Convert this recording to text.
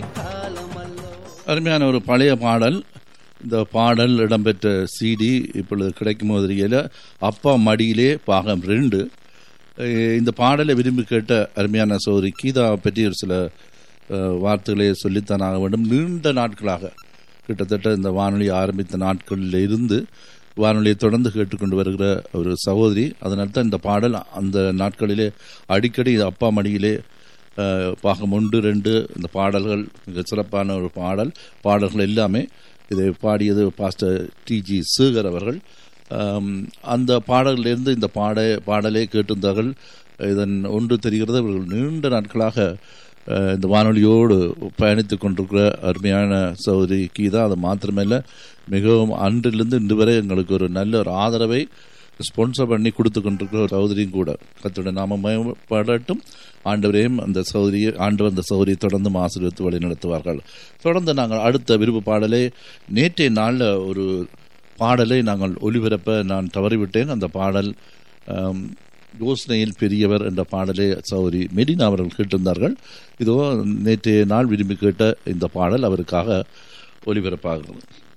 காலமல்லோ அருமையான ஒரு பழைய பாடல் இந்த பாடல் இடம்பெற்ற சிடி இப்பொழுது கிடைக்கும் போதில் அப்பா மடியிலே பாகம் ரெண்டு அஹ் இந்த பாடலை விரும்பி கேட்ட அருமையான சௌரி கீதா பற்றி ஒரு சில அஹ், வார்த்தைகளை சொல்லித்தான் ஆக வேண்டும் நீண்ட நாட்களாக கிட்டத்தட்ட இந்த வானொலி ஆரம்பித்த நாட்களில் இருந்து வானொலியை தொடர்ந்து கேட்டுக்கொண்டு வருகிற ஒரு சகோதரி அதனால தான் இந்த பாடல் அந்த நாட்களிலே அடிக்கடி அப்பா மடியிலே அஹ், பாகம் ஒன்று ரெண்டு இந்த பாடல்கள் மிக சிறப்பான ஒரு பாடல் பாடல்கள் எல்லாமே இதை பாடியது பாஸ்டர் டிஜி சேகர் அவர்கள் ஆம், அந்த பாடலிலிருந்து இந்த பாட பாடலை கேட்டிருந்தார்கள் இதன் ஒன்று தெரிகிறது அவர்கள் நீண்ட நாட்களாக அஹ், இந்த வானொலியோடு பயணித்துக் கொண்டிருக்கிற அருமையான சௌதரி கீதா அது மாத்திரமல்ல மிகவும் அன்றிலிருந்து இன்று வரை எங்களுக்கு ஒரு நல்ல ஒரு ஆதரவை ஸ்பான்சர் பண்ணி கொடுத்து கொண்டிருக்கிற ஒரு சௌதரியும் கூட கத்தோட நாம மயப்படட்டும் ஆண்டவரையும் அந்த சௌதரியை ஆண்டவர் அந்த சௌதரியை தொடர்ந்து ஆசீர்வித்து வழி நடத்துவார்கள் தொடர்ந்து நாங்கள் அடுத்த விருப்பு பாடலை நேற்றைய நாளில் ஒரு பாடலை நாங்கள் ஒலிபரப்ப நான் தவறிவிட்டேன் அந்த பாடல் ஆம், யோசனையில் பெரியவர் என்ற பாடலை சௌரி மெரினா அவர்கள் கேட்டிருந்தார்கள் இதோ நேற்றைய நாள் விரும்பி கேட்ட இந்த பாடல் அவருக்காக ஒலிபரப்பாகிறது